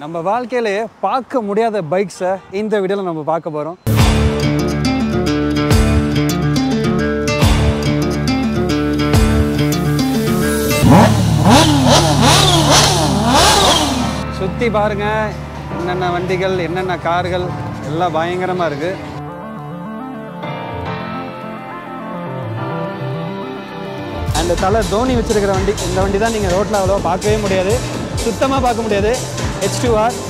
நம்ம வாழ்க்கையிலே பார்க்க முடியாத பைக்ஸை இந்த வீடியோவில் நம்ம பார்க்க போகிறோம் சுற்றி பாருங்க என்னென்ன வண்டிகள் என்னென்ன கார்கள் எல்லாம் பயங்கரமாக இருக்குது அந்த தலை தோனி வச்சிருக்கிற வண்டி இந்த வண்டி தான் நீங்கள் ரோட்டில் அவ்வளோ பார்க்கவே முடியாது சுத்தமாக பார்க்க முடியாது ஹெச் டூ ஆர்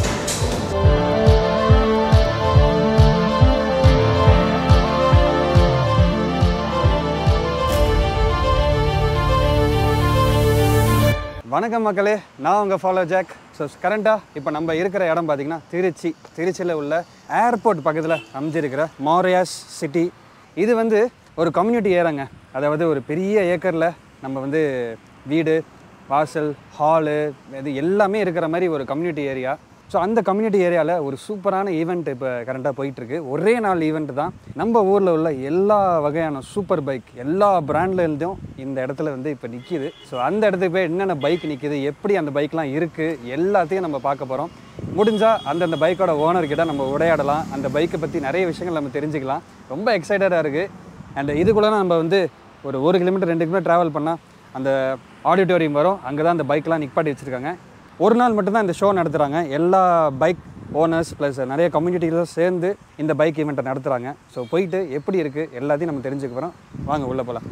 வணக்கம் மக்களே நான் உங்கள் ஃபாலோ ஜாக் ஸோ கரண்ட்டாக இப்போ நம்ம இருக்கிற இடம் பார்த்தீங்கன்னா திருச்சி திருச்சியில் உள்ள ஏர்போர்ட் பக்கத்தில் அமைஞ்சிருக்கிற மாரியாஸ் சிட்டி இது வந்து ஒரு கம்யூனிட்டி ஏரியாங்க அதாவது ஒரு பெரிய ஏக்கரில் நம்ம வந்து வீடு வாசல் ஹாலு இது எல்லாமே இருக்கிற மாதிரி ஒரு கம்யூனிட்டி ஏரியா ஸோ அந்த கம்யூனிட்டி ஏரியாவில் ஒரு சூப்பரான ஈவெண்ட் இப்போ கரண்ட்டாக போயிட்டுருக்கு ஒரே நாள் ஈவெண்ட் தான் நம்ம ஊரில் உள்ள எல்லா வகையான சூப்பர் பைக் எல்லா பிராண்ட்ல இருந்தும் இந்த இடத்துல வந்து இப்போ நிற்கிது ஸோ அந்த இடத்துக்கு போய் என்னென்ன பைக் நிற்கிது எப்படி அந்த பைக்லாம் இருக்குது எல்லாத்தையும் நம்ம பார்க்க போகிறோம் முடிஞ்சால் அந்தந்த பைக்கோட ஓனர்கிட்ட நம்ம உரையாடலாம் அந்த பைக்கை பற்றி நிறைய விஷயங்கள் நம்ம தெரிஞ்சுக்கலாம் ரொம்ப எக்ஸைட்டடாக இருக்குது அண்ட் இதுக்குள்ளே நம்ம வந்து ஒரு ஒரு கிலோமீட்டர் ரெண்டு கிலோமீட்டர் ட்ராவல் பண்ணால் அந்த ஆடிட்டோரியம் வரும் அங்கே தான் அந்த பைக்லாம் நிப்பாட்டி வச்சுருக்காங்க ஒரு நாள் மட்டும்தான் இந்த ஷோ நடத்துகிறாங்க எல்லா பைக் ஓனர்ஸ் ப்ளஸ் நிறைய கம்யூனிட்டிகளும் சேர்ந்து இந்த பைக் ஈவெண்ட்டை நடத்துகிறாங்க ஸோ போயிட்டு எப்படி இருக்குது எல்லாத்தையும் நம்ம தெரிஞ்சுக்க போகிறோம் வாங்க உள்ளே போகலாம்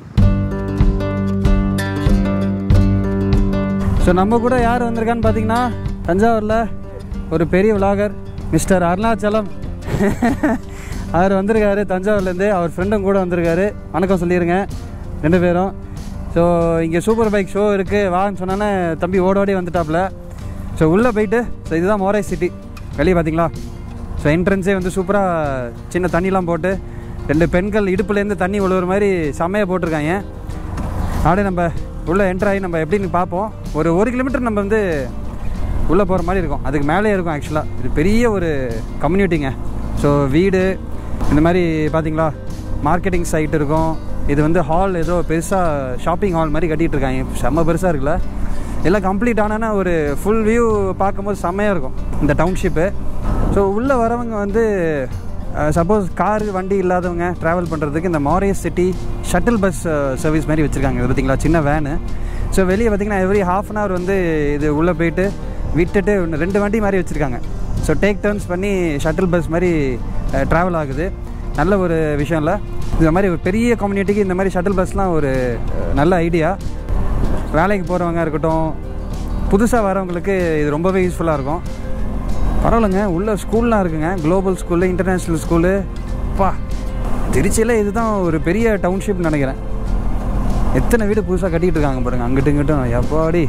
ஸோ நம்ம கூட யார் வந்திருக்கான்னு பார்த்தீங்கன்னா தஞ்சாவூரில் ஒரு பெரிய விலாகர் மிஸ்டர் அருணாச்சலம் அவர் வந்திருக்காரு தஞ்சாவூர்லேருந்து அவர் ஃப்ரெண்டும் கூட வந்திருக்காரு வணக்கம் சொல்லிடுங்க ரெண்டு பேரும் ஸோ இங்கே சூப்பர் பைக் ஷோ இருக்குது வான்னு சொன்னோன்னே தம்பி ஓடோடி வந்துட்டாப்புல ஸோ உள்ளே போயிட்டு ஸோ இதுதான் மோரை சிட்டி வெளியே பார்த்தீங்களா ஸோ என்ட்ரன்ஸே வந்து சூப்பராக சின்ன தண்ணிலாம் போட்டு ரெண்டு பெண்கள் இடுப்புலேருந்து தண்ணி விழுவுற மாதிரி செம்மையாக போட்டிருக்காங்க அப்படியே நம்ம உள்ளே என்ட்ரு ஆகி நம்ம எப்படின்னு பார்ப்போம் ஒரு ஒரு கிலோமீட்டர் நம்ம வந்து உள்ளே போகிற மாதிரி இருக்கும் அதுக்கு மேலே இருக்கும் ஆக்சுவலாக இது பெரிய ஒரு கம்யூனிட்டிங்க ஸோ வீடு இந்த மாதிரி பார்த்தீங்களா மார்க்கெட்டிங் சைட் இருக்கும் இது வந்து ஹால் ஏதோ பெருசாக ஷாப்பிங் ஹால் மாதிரி கட்டிகிட்டு இருக்காங்க செம்ம பெருசாக இருக்குல்ல எல்லாம் கம்ப்ளீட் ஆனா ஒரு ஃபுல் வியூ பார்க்கும்போது செம்மையாக இருக்கும் இந்த டவுன்ஷிப்பு ஸோ உள்ளே வரவங்க வந்து சப்போஸ் கார் வண்டி இல்லாதவங்க ட்ராவல் பண்ணுறதுக்கு இந்த மாரியஸ் சிட்டி ஷட்டில் பஸ் சர்வீஸ் மாதிரி வச்சுருக்காங்க இது பார்த்தீங்களா சின்ன வேனு ஸோ வெளியே பார்த்தீங்கன்னா எவ்ரி ஹாஃப் அன் ஹவர் வந்து இது உள்ளே போயிட்டு விட்டுட்டு ஒன்று ரெண்டு வண்டி மாதிரி வச்சுருக்காங்க ஸோ டேக் டர்ன்ஸ் பண்ணி ஷட்டில் பஸ் மாதிரி ட்ராவல் ஆகுது நல்ல ஒரு விஷயம் இல்லை இந்த மாதிரி ஒரு பெரிய கம்யூனிட்டிக்கு இந்த மாதிரி ஷட்டில் பஸ்லாம் ஒரு அஹ், நல்ல ஐடியா வேலைக்கு போகிறவங்க இருக்கட்டும் புதுசாக வரவங்களுக்கு இது ரொம்பவே யூஸ்ஃபுல்லாக இருக்கும் பரவாயில்லைங்க உள்ள ஸ்கூல்லாம் இருக்குங்க குளோபல் ஸ்கூலு இன்டர்நேஷ்னல் ஸ்கூலு பா திருச்சியில் இதுதான் ஒரு பெரிய டவுன்ஷிப் நினைக்கிறேன் எத்தனை வீடு புதுசாக கட்டிகிட்டு இருக்காங்க பாருங்க அங்கிட்டும் இங்கிட்டும் எப்பாடி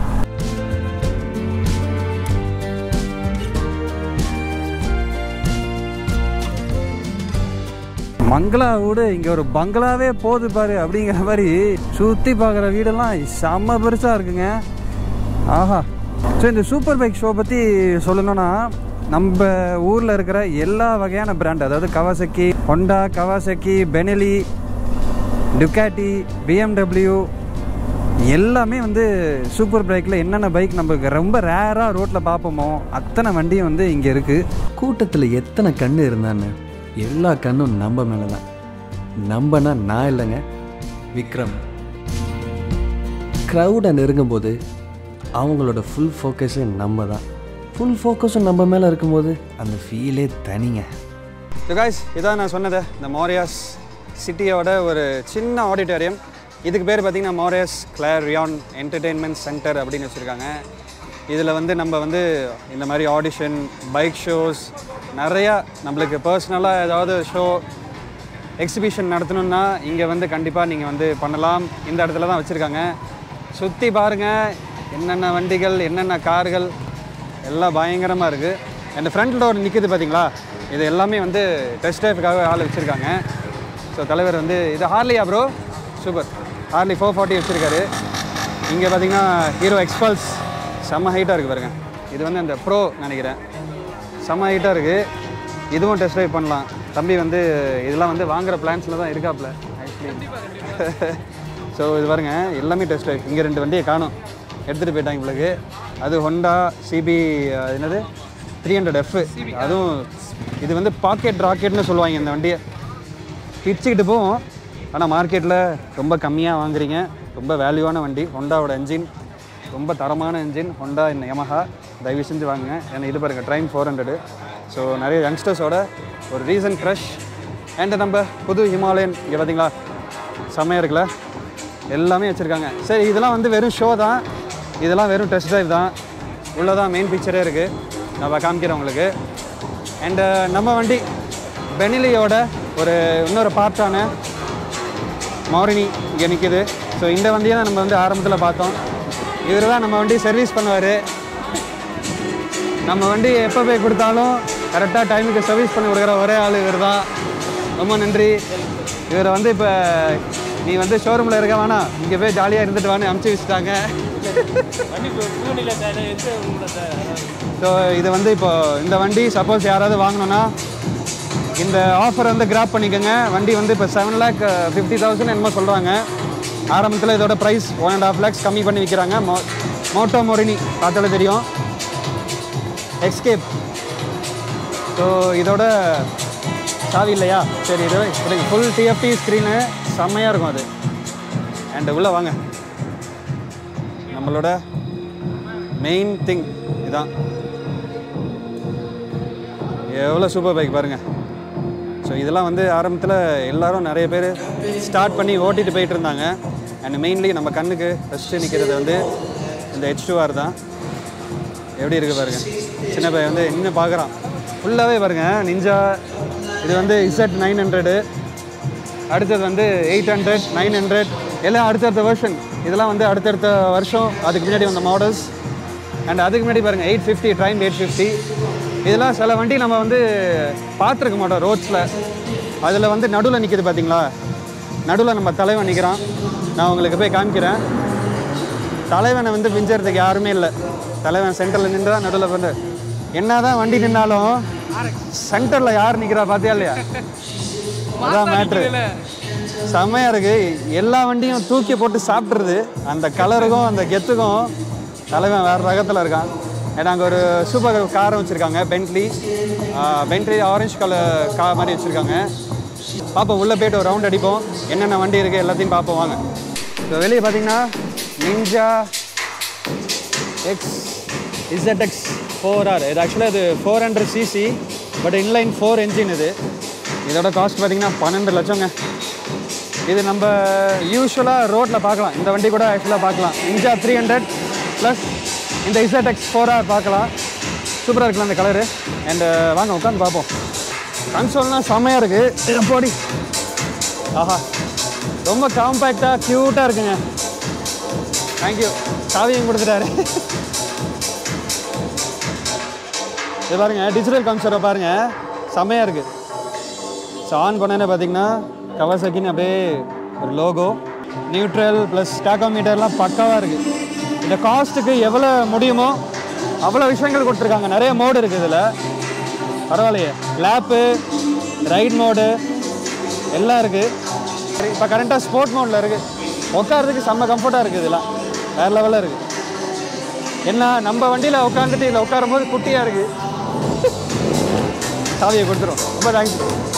மங்களா வீடு இங்கே ஒரு பங்களாவே போகுது பாரு அப்படிங்கிற மாதிரி சுற்றி பார்க்குற வீடெல்லாம் செம்ம பெருசாக இருக்குங்க ஆஹா ஸோ இந்த சூப்பர் பைக் ஷோ பற்றி சொல்லணும்னா நம்ம ஊரில் இருக்கிற எல்லா வகையான பிராண்ட் அதாவது Kawasaki Honda Kawasaki Benelli Ducati BMW எல்லாமே வந்து சூப்பர் பைக்கில் என்னென்ன பைக் நமக்கு ரொம்ப ரேராக ரோட்டில் பார்ப்போமோ அத்தனை வண்டியும் வந்து இங்கே இருக்குது கூட்டத்தில் எத்தனை கண்ணு இருந்தான்னு எல்லா கண்ணும் நம்ம மேலே தான் நம்பனா நான் இல்லைங்க விக்ரம் க்ரௌடை நெருங்கும்போது அவங்களோட ஃபுல் ஃபோக்கஸே நம்ம தான் ஃபுல் ஃபோக்கஸும் நம்ம மேலே இருக்கும்போது அந்த ஃபீலே தனிங்க ஸோ காய்ஸ் இதான் நான் சொன்னது இந்த மோரியாஸ் சிட்டியோட ஒரு சின்ன ஆடிட்டோரியம் இதுக்கு பேர் பார்த்தீங்கன்னா மோரியாஸ் கிளாரியான் என்டர்டெயின்மெண்ட் சென்டர் அப்படின்னு வச்சுருக்காங்க இதில் வந்து நம்ம வந்து இந்த மாதிரி ஆடிஷன் பைக் ஷோஸ் நிறையா நம்மளுக்கு பர்சனலாக ஏதாவது ஷோ எக்ஸிபிஷன் நடத்தணும்னா இங்கே வந்து கண்டிப்பாக நீங்கள் வந்து பண்ணலாம் இந்த இடத்துல தான் வச்சுருக்காங்க சுற்றி பாருங்கள் என்னென்ன வண்டிகள் என்னென்ன கார்கள் எல்லாம் பயங்கரமாக இருக்குது அந்த ஃப்ரண்ட் டோர் நிற்கிது பார்த்தீங்களா இது எல்லாமே வந்து டெஸ்ட் ட்ரைவுக்காக ஆள் வச்சுருக்காங்க ஸோ தலைவர் வந்து இது ஹார்லியா bro super Harley four forty வச்சுருக்காரு இங்கே பார்த்தீங்கன்னா ஹீரோ எக்ஸ்பல்ஸ் செம்ம ஹைட்டாக இருக்குது பாருங்க இது வந்து அந்த ப்ரோ நினைக்கிறேன் செம்ம ஹைட்டாக இருக்குது இதுவும் டெஸ்ட் ட்ரைவ் பண்ணலாம் தம்பி வந்து இதெல்லாம் வந்து வாங்குற பிளான்ஸில் தான் இருக்காப்புல ஆக்சுவலி ஸோ இது பாருங்க எல்லாமே டெஸ்ட் ட்ரைவ் இங்கே ரெண்டு வண்டியை காணும் எடுத்துகிட்டு போயிட்டாங்க உங்களுக்கு அது ஹொண்டா சிபி என்னது த்ரீ ஹண்ட்ரட் எஃப் அதுவும் இது வந்து பாக்கெட் ராக்கெட்னு சொல்லுவாங்க இந்த வண்டியை பிச்சுக்கிட்டு போவோம் ஆனால் மார்க்கெட்டில் ரொம்ப கம்மியாக வாங்குறீங்க ரொம்ப வேல்யூவான வண்டி ஹொண்டாவோட என்ஜின் ரொம்ப தரமான என்ஜின் ஹொண்டா இந்த யமஹா தயவு செஞ்சு வாங்குங்க ஏன்னா இது பாருங்கள் ட்ரைன் ஃபோர் ஹண்ட்ரடு ஸோ நிறைய யங்ஸ்டர்ஸோட ஒரு ரீசன் க்ரஷ் அண்ட் நம்ம புது ஹிமாலயன் இங்கே பார்த்தீங்களா செம்மையாக இருக்குல்ல எல்லாமே வச்சுருக்காங்க சரி இதெல்லாம் வந்து வெறும் ஷோ தான் இதெல்லாம் வெறும் டெஸ்ட் ட்ரைவ் தான் உள்ளே தான் மெயின் பிக்சரே இருக்குது நான் காமிக்கிறேன் உங்களுக்கு அண்டு நம்ம வண்டி பெனிலியோட ஒரு இன்னொரு பார்ட்டான மௌரினி இங்கே நிற்கிது ஸோ இந்த வண்டியை தான் நம்ம வந்து ஆரம்பத்தில் பார்த்தோம் இவர் தான் நம்ம வண்டி சர்வீஸ் பண்ணுவார் நம்ம வண்டி எப்போ போய் கொடுத்தாலும் கரெக்டாக டைமுக்கு சர்வீஸ் பண்ணி கொடுக்குற ஒரே ஆள் இவர் தான் ரொம்ப நன்றி இவரை வந்து இப்போ நீ வந்து ஷோரூமில் இருக்க வேணாம் இங்கே போய் ஜாலியாக இருந்துட்டு வான்னு அமுச்சு வச்சுட்டாங்க ஸோ இது வந்து இப்போ இந்த வண்டி சப்போஸ் யாராவது வாங்கணும்னா இந்த ஆஃபர் வந்து கிராப் பண்ணிக்கோங்க வண்டி வந்து இப்போ செவன் லேக் ஃபிஃப்டி தௌசண்ட் என்னமோ சொல்கிறாங்க ஆரம்பத்தில் இதோட price one and half lakhs கம்மி பண்ணி விற்கிறாங்க மோ மோட்டோ மோரினி பார்த்தாலே தெரியும் எக்ஸ்கேப் ஸோ இதோட சாவி இல்லையா சரி இது கொடுங்க ஃபுல் டிஎஃப்டி ஸ்க்ரீனு செம்மையாக இருக்கும் அது அண்ட் உள்ளே வாங்க நம்மளோட மெயின் திங் இதான் எவ்வளோ சூப்பர் பைக் பாருங்கள் ஸோ இதெல்லாம் வந்து ஆரம்பத்தில் எல்லாரும் நிறைய பேர் ஸ்டார்ட் பண்ணி ஓட்டிட்டு போயிட்டு இருந்தாங்க அண்ட் மெயின்லி நம்ம கண்ணுக்கு ஃபஸ்ட்டு நிற்கிறது வந்து இந்த ஹெச் டூஆர் தான் எப்படி இருக்குது பாருங்க சின்ன பையன் வந்து இன்னும் பார்க்குறான் ஃபுல்லாகவே பாருங்க நிஞ்சா இது வந்து இசட் நைன் ஹண்ட்ரடு அடுத்தது வந்து எயிட் ஹண்ட்ரட் நைன் ஹண்ட்ரட் எல்லாம் அடுத்தடுத்த வெர்ஷன் இதெல்லாம் வந்து அடுத்தடுத்த வருஷம் அதுக்கு முன்னாடி வந்த மாடல்ஸ் அண்ட் அதுக்கு முன்னாடி பாருங்கள் எயிட் ஃபிஃப்டி ட்ரைன் எயிட் ஃபிஃப்டி இதெல்லாம் சில வண்டி நம்ம வந்து பார்த்துருக்க மாட்டோம் ரோட்ஸில் அதில் வந்து நடுவில் நிற்கிது பார்த்தீங்களா நடுவில் நம்ம தலைவன் நிற்கிறான் நான் உங்களுக்கு போய் காமிக்கிறேன் தலைவனை வந்து மிஞ்சறதுக்கு யாருமே இல்லை தலைவன் சென்டரில் நின்று தான் நடுவில் வந்து என்னதான் வண்டி நின்னாலும் சென்டரில் யார் நிற்கிறா பார்த்தியா இல்லையா அதான் மேட்ரு செம்மையா இருக்கு எல்லா வண்டியும் தூக்கி போட்டு சாப்பிட்றது அந்த கலருக்கும் அந்த கெத்துக்கும் தலைவன் வேறு ரகத்தில் இருக்கான் ஏன்னா அங்கே ஒரு சூப்பர் கார் வச்சுருக்காங்க Bentley Bentley orange colour car மாதிரி வச்சுருக்காங்க பார்ப்போம் உள்ளே போயிட்டு ஒரு ரவுண்ட் அடிப்போம் என்னென்ன வண்டி இருக்குது எல்லாத்தையும் பார்ப்போம் வாங்க இப்போ வெளியே பார்த்தீங்கன்னா Ninja X ZX four R இது ஆக்சுவலாக இது four hundred CC but inline four engine இது இதோட காஸ்ட் பார்த்தீங்கன்னா பன்னெண்டு லட்சங்க இது நம்ம யூஸ்வலாக ரோட்டில் பார்க்கலாம் இந்த வண்டி கூட ஆக்சுவலாக பார்க்கலாம் இன்ஜா த்ரீ ஹண்ட்ரட் ப்ளஸ் இந்த இசட்எக்ஸ் ஃபோர் ஆர் பார்க்கலாம் சூப்பராக இருக்குல்ல அந்த கலரு அண்டு வாங்க உட்காந்து பார்ப்போம் கன்சோல்னால் செம்மையாக இருக்குது போடி ஆஹா ரொம்ப காம்பேக்டாக க்யூட்டாக இருக்குங்க தேங்க்யூ சாவியும் கொடுத்துட்டாரு இது பாருங்க டிஜிட்டல் கன்சோலை பாருங்க செம்மையாக இருக்குது ஸோ ஆன் பண்ணனே பார்த்தீங்கன்னா கவசக்கின்னு அப்படியே ஒரு லோகோ நியூட்ரல் ப்ளஸ் மீட்டர்லாம் பக்காவாக இருக்குது இந்த காஸ்ட்டுக்கு எவ்வளோ முடியுமோ அவ்வளோ விஷயங்கள் கொடுத்துருக்காங்க நிறைய மோடு இருக்குது இதில் பரவாயில்லையே லேப்பு ரைட் மோடு எல்லாம் இருக்குது இப்போ கரண்ட்டாக ஸ்போர்ட் மோடில் இருக்குது உட்காரதுக்கு செம்ம கம்ஃபர்ட்டாக இருக்குது இதெல்லாம் வேறு லெவலில் இருக்குது என்ன நம்ம வண்டியில் உட்காந்துட்டு இதில் உட்காரும் போது குட்டியாக இருக்குது சாவியை கொடுத்துரும் ரொம்ப தேங்க்ஸ்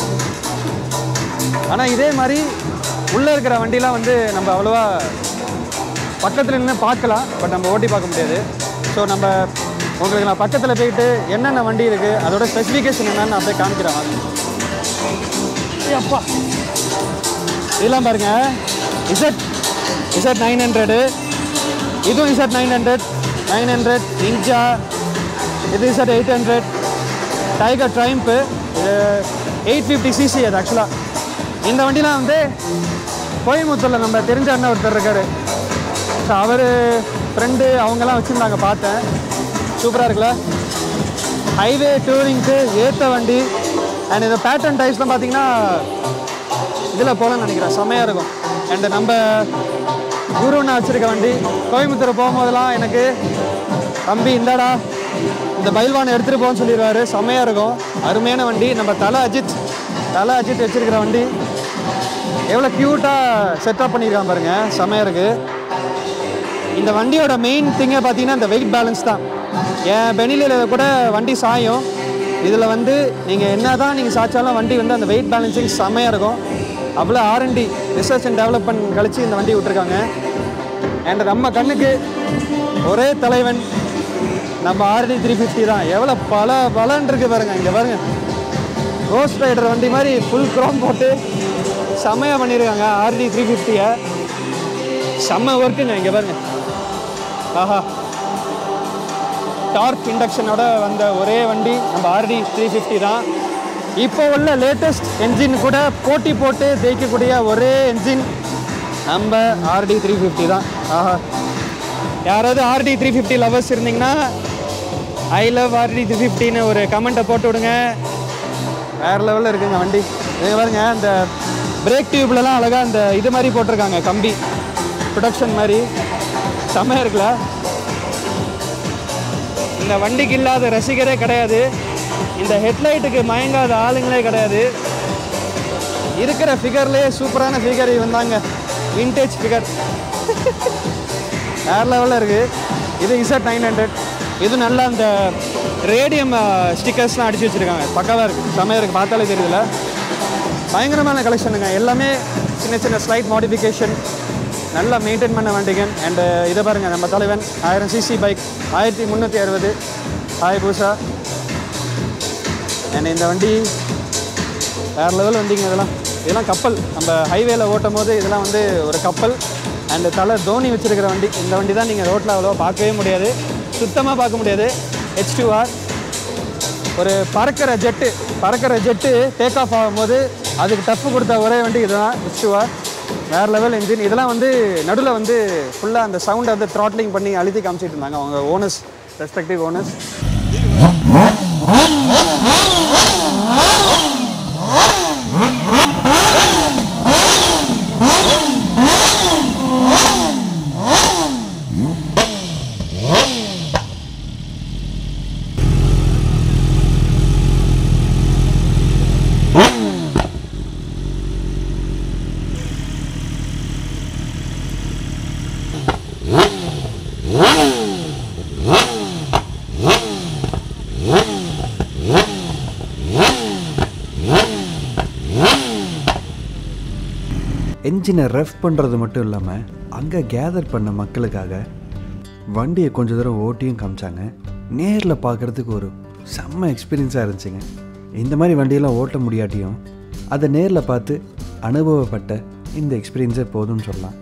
ஆனால் இதே மாதிரி உள்ளே இருக்கிற வண்டிலாம் வந்து நம்ம அவ்வளோவா பக்கத்தில் நின்று பார்க்கலாம் பட் நம்ம ஓட்டி பார்க்க முடியாது ஸோ நம்ம உங்களுக்கு நான் பக்கத்தில் போயிட்டு என்னென்ன வண்டி இருக்குது அதோட ஸ்பெசிஃபிகேஷன் என்னன்னு நான் அப்படியே காமிக்கிறேன் வாங்க. ஏய் அப்பா இதெல்லாம் பாருங்க இசட் இசட் நைன் ஹண்ட்ரடு இதுவும் Z nine hundred nine hundred Ninja இது Z eight hundred Tiger Triumph இது எயிட் ஃபிஃப்டி சிசி அது ஆக்சுவலாக இந்த வண்டிலாம் வந்து கோயம்புத்தூரில் நம்ம தெரிஞ்ச அண்ணன் ஒருத்தர் இருக்கார் ஸோ அவர் ஃப்ரெண்டு அவங்கெல்லாம் வச்சுருந்தாங்க பார்த்தேன் சூப்பராக இருக்குல்ல ஹைவே டூரிங்க்கு ஏற்ற வண்டி அண்ட் இந்த பேட்டர்ன் டைப்ஸ்லாம் பார்த்தீங்கன்னா இதில் போகலான்னு நினைக்கிறேன் செம்மையாக இருக்கும் அண்ட் நம்ம குருன்னு வச்சுருக்க வண்டி கோயம்புத்தூர் போகும்போதெல்லாம் எனக்கு தம்பி இந்தாடா இந்த பைல்வான் எடுத்துகிட்டு போன்னு சொல்லிடுவாரு செம்மையாக இருக்கும் அருமையான வண்டி நம்ம தலை அஜித் தலை அஜித் வச்சுருக்கிற வண்டி எவ்வளோ க்யூட்டாக செட்டப் பண்ணியிருக்கான் பாருங்க செம்மையாக இருக்குது இந்த வண்டியோட மெயின் திங்கை பார்த்தீங்கன்னா இந்த வெயிட் பேலன்ஸ் தான் என் பெனிலியில் கூட வண்டி சாயும் இதில் வந்து நீங்கள் என்ன தான் நீங்கள் சாய்ச்சாலும் வண்டி வந்து அந்த வெயிட் பேலன்சிங் செம்மையாக இருக்கும் அவ்வளோ ஆர்என்டி ரிசர்ச் அண்ட் டெவலப்மெண்ட் கழிச்சு இந்த வண்டி விட்டுருக்காங்க அண்ட் நம்ம கண்ணுக்கு ஒரே தலைவன் நம்ம ஆர்டி த்ரீ ஃபிஃப்டி தான் எவ்வளோ பல பலன் இருக்கு பாருங்க இங்கே பாருங்க ரோஸ் ரைடர் வண்டி மாதிரி ஃபுல் க்ரோம் போட்டு செம்மையாக பண்ணியிருக்காங்க ஆர்டி த்ரீ ஃபிஃப்டியை செம்ம ஒர்க்குங்க இங்கே பாருங்க ஆஹா டார்க் இண்டக்ஷனோட வந்த ஒரே வண்டி நம்ம ஆர்டி த்ரீ ஃபிஃப்டி தான் இப்போ உள்ள லேட்டஸ்ட் என்ஜின் கூட போட்டி போட்டு ஜெயிக்கக்கூடிய ஒரே என்ஜின் நம்ம ஆர்டி த்ரீ ஃபிஃப்டி தான் ஆஹா யாராவது ஆர்டி த்ரீ ஃபிஃப்டி லவர்ஸ் இருந்தீங்கன்னா ஐ லவ் ஆர்டி த்ரீ ஃபிஃப்டின்னு ஒரு கமெண்ட்டை போட்டு விடுங்க வேறு லெவலில் இருக்குங்க வண்டி இது பாருங்க இந்த பிரேக் டியூப்லலாம் அழகாக இந்த இது மாதிரி போட்டிருக்காங்க கம்பி ப்ரொடக்ஷன் மாதிரி செம்மையாக இருக்குல்ல இந்த வண்டிக்கு இல்லாத ரசிகரே கிடையாது இந்த ஹெட்லைட்டுக்கு மயங்காத ஆளுங்களே கிடையாது இருக்கிற ஃபிகர்லேயே சூப்பரான ஃபிகர் வந்தாங்க விண்டேஜ் ஃபிகர் வேறு லெவலில் இருக்குது இது இசட் நைன் ஹண்ட்ரட் இது நல்லா அந்த ரேடியம் ஸ்டிக்கர்ஸ்லாம் அடிச்சு வச்சுருக்காங்க பக்காவாக இருக்குது செம்மையாக இருக்குது பார்த்தாலே தெரியுதுல பயங்கரமான கலெக்ஷனுங்க எல்லாமே சின்ன சின்ன ஸ்லைட் மாடிஃபிகேஷன் நல்லா மெயின்டைன் பண்ண வண்டிங்க அண்டு இதை பாருங்கள் நம்ம தலைவன் ஆயிரம் சிசி பைக் ஆயிரத்தி முந்நூற்றி அறுபது ஹாய் பூசா அண்ட் இந்த வண்டி வேறு லெவல் வண்டிங்க இதெல்லாம் இதெல்லாம் கப்பல் நம்ம ஹைவேல ஓட்டும் போது இதெல்லாம் வந்து ஒரு கப்பல் அண்டு தலை தோனி வச்சிருக்கிற வண்டி இந்த வண்டி தான் நீங்கள் ரோட்டில் அவ்வளோவா பார்க்கவே முடியாது சுத்தமாக பார்க்க முடியாது ஹெச் ஆர் ஒரு பறக்கிற ஜெட்டு பறக்கிற ஜெட்டு டேக் ஆஃப் ஆகும்போது அதுக்கு டஃப் கொடுத்த ஒரே வண்டி இதுதான் ஹெச் ஆர் வேறு லெவல் இன்ஜின் இதெல்லாம் வந்து நடுவில் வந்து ஃபுல்லாக அந்த சவுண்டை வந்து த்ராட்லிங் பண்ணி அழுத்தி காமிச்சிட்டு இருந்தாங்க அவங்க ஓனர்ஸ் ரெஸ்பெக்டிவ் ஓனர்ஸ் என்ஜினை ரெஃப் பண்ணுறது மட்டும் இல்லாமல் அங்கே கேதர் பண்ண மக்களுக்காக வண்டியை கொஞ்ச தூரம் ஓட்டியும் காமிச்சாங்க நேரில் பார்க்குறதுக்கு ஒரு செம்ம எக்ஸ்பீரியன்ஸாக இருந்துச்சுங்க இந்த மாதிரி வண்டியெல்லாம் ஓட்ட முடியாட்டியும் அதை நேரில் பார்த்து அனுபவப்பட்ட இந்த எக்ஸ்பீரியன்ஸே போதும்னு சொல்லலாம்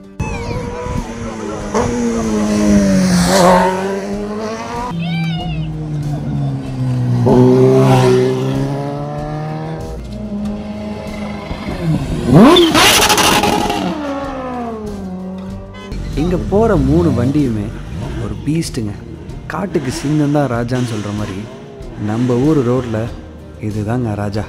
இங்கே போகிற மூணு வண்டியுமே ஒரு பீஸ்ட்டுங்க காட்டுக்கு சிங்கம் தான் ராஜான்னு சொல்கிற மாதிரி நம்ம ஊர் ரோட்டில் இதுதாங்க ராஜா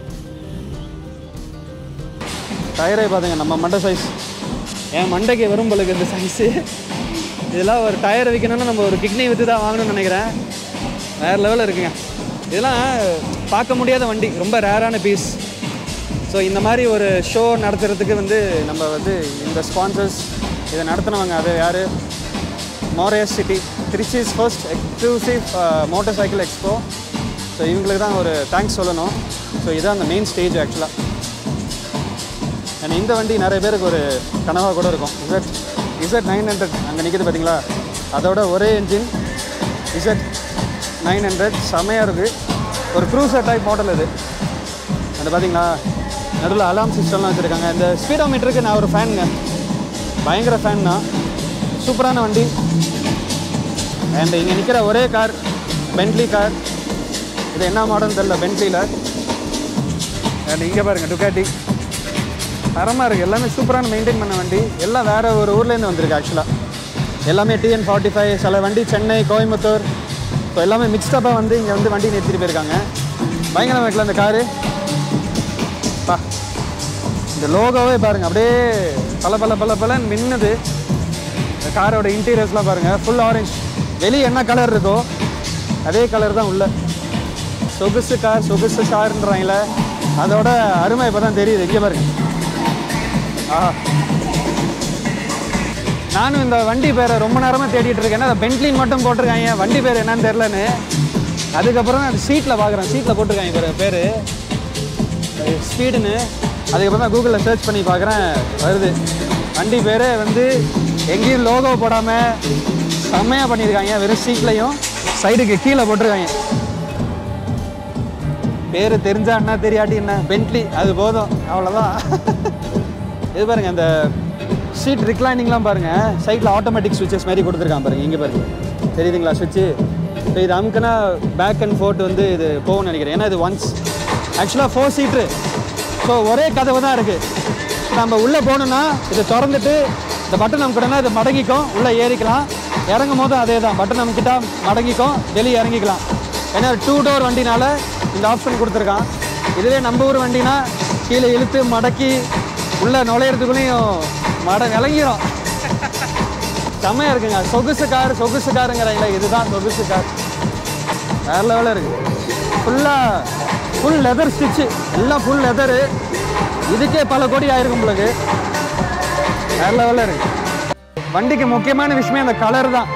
டயரை பார்த்துங்க நம்ம மண்டை சைஸ் என் மண்டைக்கு வரும் பொழுது இந்த சைஸு இதெல்லாம் ஒரு டயர் வைக்கணும்னா நம்ம ஒரு கிட்னி விற்று தான் வாங்கணும்னு நினைக்கிறேன் வேறு லெவலில் இருக்குங்க இதெல்லாம் பார்க்க முடியாத வண்டி ரொம்ப ரேரான பீஸ் ஸோ இந்த மாதிரி ஒரு ஷோ நடத்துறதுக்கு வந்து நம்ம வந்து இந்த ஸ்பான்சர்ஸ் இதை நடத்துனவங்க அது யார் மோரியஸ் city Trichy's first exclusive motorcycle expo so இவங்களுக்கு தான் ஒரு தேங்க்ஸ் சொல்லணும் ஸோ இதுதான் அந்த மெயின் ஸ்டேஜ் ஆக்சுவலாக அண்ட் இந்த வண்டி நிறைய பேருக்கு ஒரு கனவாக கூட இருக்கும் இசட் இசட் நைன் ஹண்ட்ரட் அங்கே நிற்கிது பார்த்தீங்களா அதோட ஒரே என்ஜின் இசட் நைன் ஹண்ட்ரட் செமையாக இருக்குது ஒரு க்ரூசர் டைப் மாடல் இது அது பார்த்தீங்களா நடுவில் அலாம் சிஸ்டம்லாம் வச்சுருக்காங்க இந்த ஸ்பீடோ மீட்டருக்கு நான் ஒரு ஃபேனுங்க பயங்கர ஃபேன் தான் சூப்பரான வண்டி அண்ட் இங்கே நிற்கிற ஒரே கார் பென்ட்லி கார் இது என்ன மாடல்னு தெரில பென்ட்லியில் அண்ட் இங்கே பாருங்கள் டுக்காட்டி தரமாக இருக்குது எல்லாமே சூப்பரான மெயின்டைன் பண்ண வண்டி எல்லாம் வேறு ஒரு ஊர்லேருந்து வந்திருக்கு ஆக்சுவலாக எல்லாமே டிஎன் ஃபார்ட்டி ஃபைவ் சில வண்டி சென்னை கோயம்புத்தூர் ஸோ எல்லாமே மிக்ஸ்டப்பாக வந்து இங்கே வந்து வண்டி நிறுத்திட்டு போயிருக்காங்க பயங்கரமாக இருக்குல்ல அந்த காரு பா இந்த லோகோவே பாருங்கள் அப்படியே பல பல பல பலன்னு மின்னுது இந்த காரோட இன்டீரியர்ஸ்லாம் பாருங்கள் ஃபுல் ஆரஞ்ச் வெளியே என்ன கலர் இருக்கோ அதே கலர் தான் உள்ள சொகுசு கார் சொகுசு கார்ன்றாங்களே அதோட அருமை இப்போ தான் தெரியுது இங்கே பாருங்க ஆஹா நானும் இந்த வண்டி பேரை ரொம்ப நேரமாக தேடிட்டு இருக்கேன் ஏன்னா பென்ட்லின் மட்டும் போட்டிருக்காங்க வண்டி பேர் என்னன்னு தெரிலன்னு அதுக்கப்புறம் அந்த சீட்டில் பார்க்குறேன் சீட்டில் போட்டிருக்காங்க பேர் பேர் ஸ்பீடுன்னு அதுக்கப்புறம் தான் கூகுளில் சர்ச் பண்ணி பார்க்குறேன் வருது வண்டி பேர் வந்து எங்கேயும் லோகோ போடாமல் செம்மையாக பண்ணியிருக்காங்க வெறும் சீட்லையும் சைடுக்கு கீழே போட்டிருக்காங்க பேர் தெரிஞ்சா என்ன தெரியாட்டி என்ன பென்ட்லி அது போதும் அவ்வளோதான் இது பாருங்க அந்த சீட் ரிக்ளைனிங்லாம் பாருங்க சைடில் ஆட்டோமேட்டிக் சுவிச்சஸ் மாதிரி கொடுத்துருக்கான் பாருங்க இங்கே பாருங்க தெரியுதுங்களா சுவிட்சு இப்போ இது அமுக்குனா பேக் அண்ட் ஃபோர்ட் வந்து இது போகும்னு நினைக்கிறேன் ஏன்னா இது ஒன்ஸ் ஆக்சுவலாக ஃபோர் சீட்ரு ஸோ ஒரே கதவு தான் இருக்குது நம்ம உள்ளே போகணுன்னா இதை திறந்துட்டு இந்த பட்டன் நமக்கிட்டனா இது மடங்கிக்கும் உள்ளே ஏறிக்கலாம் இறங்கும் போதும் அதே தான் பட்டன் நமக்கிட்ட மடங்கிக்கும் வெளியே இறங்கிக்கலாம் ஏன்னா டூ டோர் வண்டினால இந்த ஆப்ஷன் கொடுத்துருக்கான் இதுவே நம்ம ஊர் வண்டினா கீழே இழுத்து மடக்கி உள்ளே நுழையிறதுக்குள்ளேயும் மட விளங்கிரும் செம்மையாக இருக்குங்க சொகுசு கார் சொகுசு காருங்கிறாங்களே இதுதான் சொகுசு கார் வேற லெவலில் இருக்குது ஃபுல்லாக ஃபுல் லெதர் ஸ்டிச்சு எல்லாம் ஃபுல் லெதரு இதுக்கே பல கோடி ஆயிருக்கும் உங்களுக்கு வேற லெவலில் இருக்கு வண்டிக்கு முக்கியமான விஷயமே அந்த கலர் தான்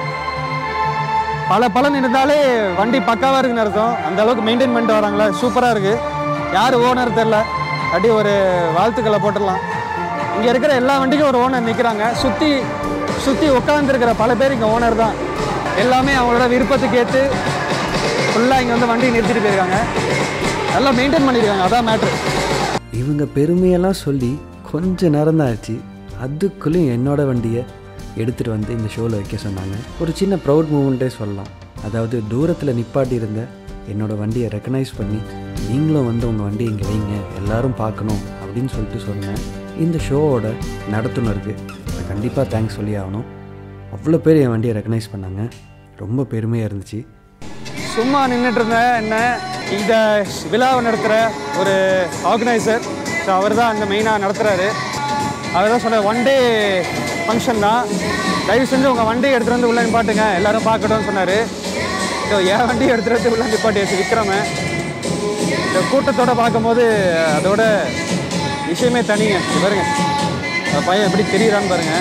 பல பலன் இருந்தாலே வண்டி பக்காவாக இருக்குன்னு அர்த்தம் அந்த அளவுக்கு மெயின்டைன் பண்ணிட்டு வராங்களா சூப்பராக இருக்குது யார் ஓனர் தெரில அப்படி ஒரு வாழ்த்துக்களை போட்டுடலாம் இங்கே இருக்கிற எல்லா வண்டிக்கும் ஒரு ஓனர் நிற்கிறாங்க சுற்றி சுற்றி உட்காந்துருக்கிற பல பேர் இங்கே ஓனர் தான் எல்லாமே அவங்களோட விருப்பத்துக்கு ஏற்று ஃபுல்லாக இங்கே வந்து வண்டி நிறுத்திட்டு போயிருக்காங்க நல்லா மெயின்டைன் பண்ணியிருக்காங்க அதான் மேட்ரு இவங்க பெருமையெல்லாம் சொல்லி கொஞ்ச நேரம் தான் ஆச்சு அதுக்குள்ளேயும் என்னோட வண்டியை எடுத்துகிட்டு வந்து இந்த ஷோவில் வைக்க சொன்னாங்க ஒரு சின்ன ப்ரௌட் மூமெண்ட்டே சொல்லலாம் அதாவது தூரத்தில் நிப்பாட்டி இருந்த என்னோட வண்டியை ரெக்கனைஸ் பண்ணி நீங்களும் வந்து உங்கள் வண்டியை இங்கே வைங்க எல்லாரும் பார்க்கணும் அப்படின்னு சொல்லிட்டு சொன்னேன் இந்த ஷோவோட நடத்துனருக்கு கண்டிப்பாக தேங்க்ஸ் சொல்லி ஆகணும் அவ்வளோ பேர் என் வண்டியை ரெக்கனைஸ் பண்ணாங்க ரொம்ப பெருமையாக இருந்துச்சு சும்மா நின்றுட்டு இருந்தேன் என்ன இந்த விழாவை நடத்துகிற ஒரு ஆர்கனைசர் ஸோ அவர் தான் அந்த மெயினாக நடத்துகிறாரு அவர் தான் சொன்ன ஒன் டே ஃபங்க்ஷன் தான் தயவு செஞ்சு உங்கள் வண்டியை எடுத்துகிட்டு வந்து உள்ளே நிப்பாட்டுங்க எல்லாரும் பார்க்கட்டும்னு சொன்னார் ஸோ என் வண்டியை எடுத்துகிட்டு வந்து உள்ளே நிப்பாட்டியாச்சு விக்ரம இந்த கூட்டத்தோட பார்க்கும்போது அதோட விஷயமே தனிங்க இது பாருங்க அந்த பையன் எப்படி தெரியுறான்னு பாருங்க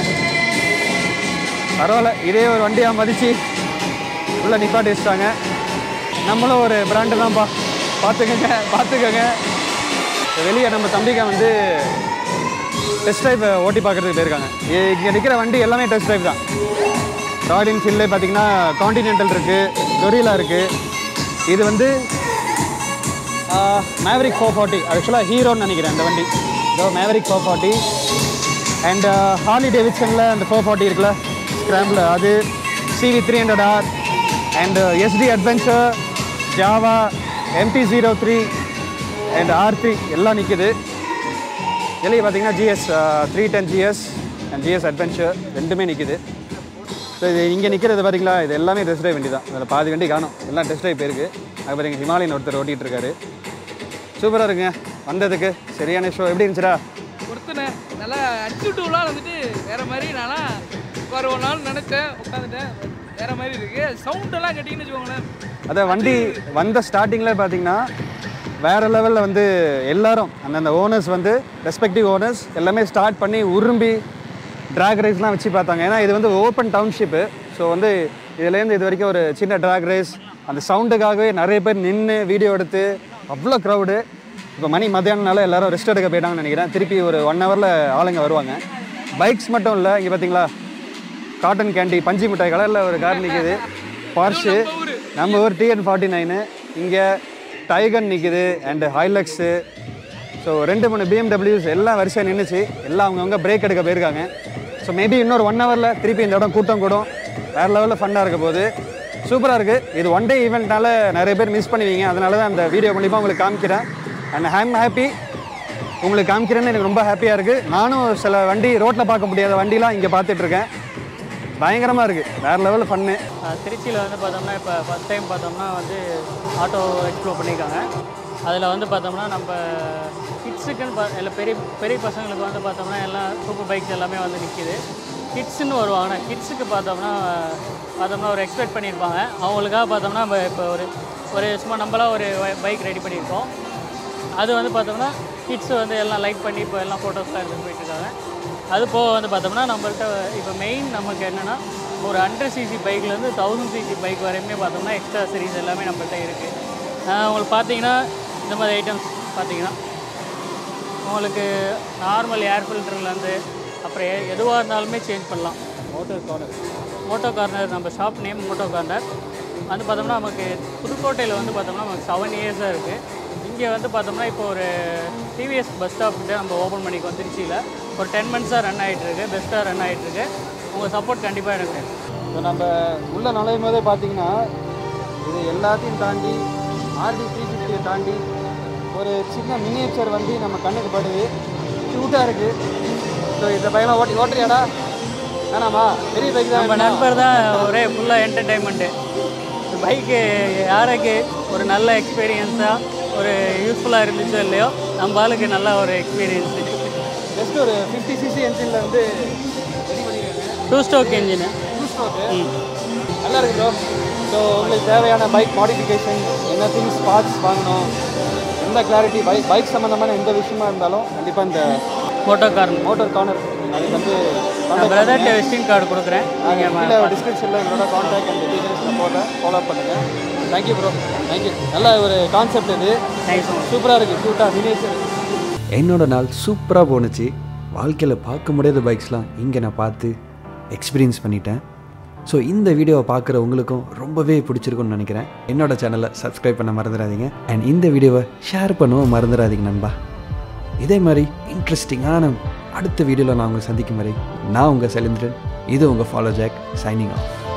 பரவாயில்ல இதே ஒரு வண்டியாக மதித்து உள்ளே நிப்பாட்டி வச்சிட்டாங்க நம்மளும் ஒரு பிராண்டு தான்ப்பா பார்த்துக்கங்க பார்த்துக்கங்க வெளியே நம்ம தம்பிங்க வந்து டெஸ்ட் ட்ரைவ் ஓட்டி பார்க்குறதுக்கு போயிருக்காங்க இங்கே நிற்கிற வண்டி எல்லாமே டெஸ்ட் ட்ரைவ் தான் ராயல் என்ஃபீல்ட்லேயே பார்த்தீங்கன்னா காண்டினென்டல் இருக்குது கொரிலா இருக்குது இது வந்து மேவரிக் ஃபோர் ஃபார்ட்டி ஆக்சுவலாக ஹீரோன்னு நினைக்கிறேன் அந்த வண்டி இதோ Maverick four forty and Harley டேவிட்சனில் அந்த ஃபோர் ஃபார்ட்டி இருக்குல்ல ஸ்க்ராம்பில் அது CB three hundred R and ST adventure Jawa MP zero three and R three எல்லாம் நிற்கிது இதுலேயே பார்த்தீங்கன்னா GS three ten GS and GS adventure ரெண்டுமே நிற்கிது ஸோ இது இங்கே நிற்கிறது பார்த்தீங்களா இது எல்லாமே டெஸ்ட் ட்ரைவ் வண்டி தான் அதில் பாதி வண்டி காணும் எல்லாம் டெஸ்ட் ட்ரைவ் போயிருக்கு அதுக்கப்புறம் எங்கள் ஹிமாலயன் ஒருத்தர் ஓட்டிகிட்டு இருக்காரு சூப்பராக இருக்குங்க வந்ததுக்கு சரியான ஷோ எப்படி இருந்துச்சுடா ஒருத்தனை நல்லா அடிச்சு விட்டுலாம் வந்துட்டு வேற மாதிரி நானா ஒரு ஒரு நாள் நினைச்சேன் உட்காந்துட்டேன் வேற மாதிரி இருக்கு சவுண்ட் எல்லாம் கேட்டிங்கன்னு வச்சுக்கோங்களேன் அதான் வண்டி வந்த ஸ்டார்டிங்கில் பார்த்தீங்கன்னா வேறு லெவலில் வந்து எல்லாரும் அந்தந்த ஓனர்ஸ் வந்து ரெஸ்பெக்டிவ் ஓனர்ஸ் எல்லாமே ஸ்டார்ட் பண்ணி உரும்பி ட்ராக் ரேஸ்லாம் வச்சு பார்த்தாங்க ஏன்னா இது வந்து ஓப்பன் டவுன்ஷிப்பு ஸோ வந்து இதுலேருந்து இது வரைக்கும் ஒரு சின்ன ட்ராக் ரேஸ் அந்த சவுண்டுக்காகவே நிறைய பேர் நின்று வீடியோ எடுத்து அவ்வளோ க்ரௌடு இப்போ மணி மத்தியானம்னால எல்லாரும் ரெஸ்ட் எடுக்க போயிட்டாங்கன்னு நினைக்கிறேன் திருப்பி ஒரு ஒன் ஹவரில் ஆளுங்க வருவாங்க பைக்ஸ் மட்டும் இல்லை இங்கே பார்த்தீங்களா காட்டன் கேண்டி பஞ்சு மிட்டாய் கலரில் ஒரு கார் நிற்கிது பார்ஷு நம்ம ஊர் டிஎன் ஃபார்ட்டி நைனு இங்கே டைகன் நிற்கிது அண்டு ஹைலக்ஸு ஸோ ரெண்டு மூணு பிஎம்டபிள்யூஸ் எல்லாம் வரிசையாக நின்றுச்சு எல்லாம் அவங்கவுங்க பிரேக் எடுக்க போயிருக்காங்க ஸோ மேபி இன்னொரு ஒன் ஹவரில் திருப்பி இந்த இடம் கூட்டம் கூடும் வேறு லெவலில் ஃபன்னாக இருக்க போகுது சூப்பராக இருக்குது இது ஒன் டே ஈவெண்ட்னால நிறைய பேர் மிஸ் பண்ணுவீங்க அதனால தான் அந்த வீடியோ கண்டிப்பாக உங்களுக்கு காமிக்கிறேன் அண்ட் ஐம் ஹாப்பி உங்களுக்கு காமிக்கிறேன்னு எனக்கு ரொம்ப ஹாப்பியாக இருக்குது நானும் சில வண்டி ரோட்டில் பார்க்க முடியாத வண்டிலாம் இங்கே பார்த்துட்ருக்கேன் பயங்கரமாக இருக்குது வேறு லெவலில் ஃபன்னு திருச்சியில் வந்து பார்த்தோம்னா இப்போ ஃபஸ்ட் டைம் பார்த்தோம்னா வந்து ஆட்டோ எக்ஸ்ப்ளோர் பண்ணியிருக்காங்க அதில் வந்து பார்த்தோம்னா நம்ம கிட்ஸுக்குன்னு பா இல்லை பெரிய பெரிய பசங்களுக்கு வந்து பார்த்தோம்னா எல்லாம் சூப்பர் பைக்ஸ் எல்லாமே வந்து நிற்கிது கிட்ஸுன்னு வருவாங்க கிட்ஸுக்கு பார்த்தோம்னா பார்த்தோம்னா ஒரு எக்ஸ்பெக்ட் பண்ணியிருப்பாங்க அவங்களுக்காக பார்த்தோம்னா நம்ம இப்போ ஒரு ஒரு சும்மா நம்மளாம் ஒரு பைக் ரெடி பண்ணியிருக்கோம் அது வந்து பார்த்தோம்னா கிட்ஸ் வந்து எல்லாம் லைக் பண்ணி இப்போ எல்லாம் ஃபோட்டோஸ்லாம் எடுத்துகிட்டு போயிட்டுருக்காங்க அது போக வந்து பார்த்தோம்னா நம்மள்ட்ட இப்போ மெயின் நமக்கு என்னென்னா ஒரு ஹண்ட்ரட் சிசி பைக்லேருந்து தௌசண்ட் சிசி பைக் வரையுமே பார்த்தோம்னா எக்ஸ்ட்ரா சீரிஸ் எல்லாமே நம்மள்ட்ட இருக்குது உங்களுக்கு பார்த்தீங்கன்னா இந்த மாதிரி ஐட்டம்ஸ் பார்த்தீங்கன்னா உங்களுக்கு நார்மல் ஏர் ஃபில்டர்லேருந்து அப்புறம் எ- எதுவாக இருந்தாலுமே சேஞ்ச் பண்ணலாம் மோட்டர் கார்னர் மோட்டோ கார்னர் நம்ம ஷாப் நேம் மோட்டோ கார்னர் வந்து பார்த்தோம்னா நமக்கு புதுக்கோட்டையில் வந்து பார்த்தோம்னா நமக்கு செவன் இயர்ஸாக இருக்குது இங்கே வந்து பார்த்தோம்னா இப்போ ஒரு டிவிஎஸ் பஸ் ஸ்டாப் கிட்ட நம்ம ஓப்பன் பண்ணிக்கோம் திருச்சியில் ஒரு டென் மந்த்ஸாக ரன் ஆகிட்டுருக்கு பெஸ்ட்டாக ரன் ஆகிட்டுருக்கு உங்கள் சப்போர்ட் கண்டிப்பாக எனக்கு வேணும். இப்போ நம்ம உள்ள நுழையும் போதே பார்த்தீங்கன்னா இது எல்லாத்தையும் தாண்டி ஆர்டி த்ரீ ஃபிஃப்டியை தாண்டி ஒரு சின்ன மினியேச்சர் வண்டி நம்ம கண்ணுக்கு படுது க்யூட்டாக இருக்குது ஸோ இந்த பையனை ஓட்டி ஓட்டுறியாடா வேணாமா பெரிய பைக் தான் நம்ம வேணுமா? நண்பர் தான் ஒரே ஃபுல்லாக என்டர்டைன்மெண்ட்டு பைக்கு யாருக்கு ஒரு நல்ல எக்ஸ்பீரியன்ஸாக ஒரு யூஸ்ஃபுல்லாக இருந்துச்சோ இல்லையோ நம்ம ஆளுக்கு நல்ல ஒரு எக்ஸ்பீரியன்ஸு ஜஸ்ட் ஒரு ஃபிஃப்டி சிசி என்ஜினில் வந்து ரெடி பண்ணியிருக்காங்க two stroke engine two stroke நல்லா இருக்கு ப்ரோ ஸோ உங்களுக்கு தேவையான பைக் மாடிஃபிகேஷன் என்ன திங்ஸ் பார்ட்ஸ் வாங்கணும் எந்த கிளாரிட்டி பைக் பைக் சம்மந்தமான எந்த விஷயமா இருந்தாலும் கண்டிப்பாக இந்த மோட்டோ கார்னர் மோட்டர் கார்னர் அதுக்கு வந்து நான் பிரதர்கிட்ட விசிட்டிங் கார்டு கொடுக்குறேன் நீங்கள் கீழே டிஸ்கிரிப்ஷனில் எங்களோட காண்டாக்ட் அண்ட் டீட்டெயில்ஸ் நான் போடுறேன் ஃபாலோ பண்ணுங்கள் தேங்க்யூ ப்ரோ தேங்க்யூ நல்ல ஒரு கான்செப்ட் இது தேங்க்ஸ் ஸோ மச் சூப்பராக இருக்குது க்யூட்டாக மினியேச்சர் என்னோட நாள் சூப்பராக போணுச்சு வாழ்க்கையில் பார்க்க முடியாத பைக்ஸ்லாம் இங்கே நான் பார்த்து எக்ஸ்பீரியன்ஸ் பண்ணிட்டேன் ஸோ இந்த வீடியோவை பார்க்குற உங்களுக்கும் ரொம்பவே பிடிச்சிருக்கும்னு நினைக்கிறேன் என்னோட சேனலை சப்ஸ்கிரைப் பண்ண மறந்துடாதீங்க அண்ட் இந்த வீடியோவை ஷேர் பண்ணவும் மறந்துடாதீங்க நண்பா இதே மாதிரி இன்ட்ரெஸ்டிங்கான அடுத்த வீடியோவில் நான் உங்களை சந்திக்கும் வரை நான் உங்கள் செலிந்திரன் இது உங்கள் ஃபாலோ ஜாக் சைனிங் ஆஃப்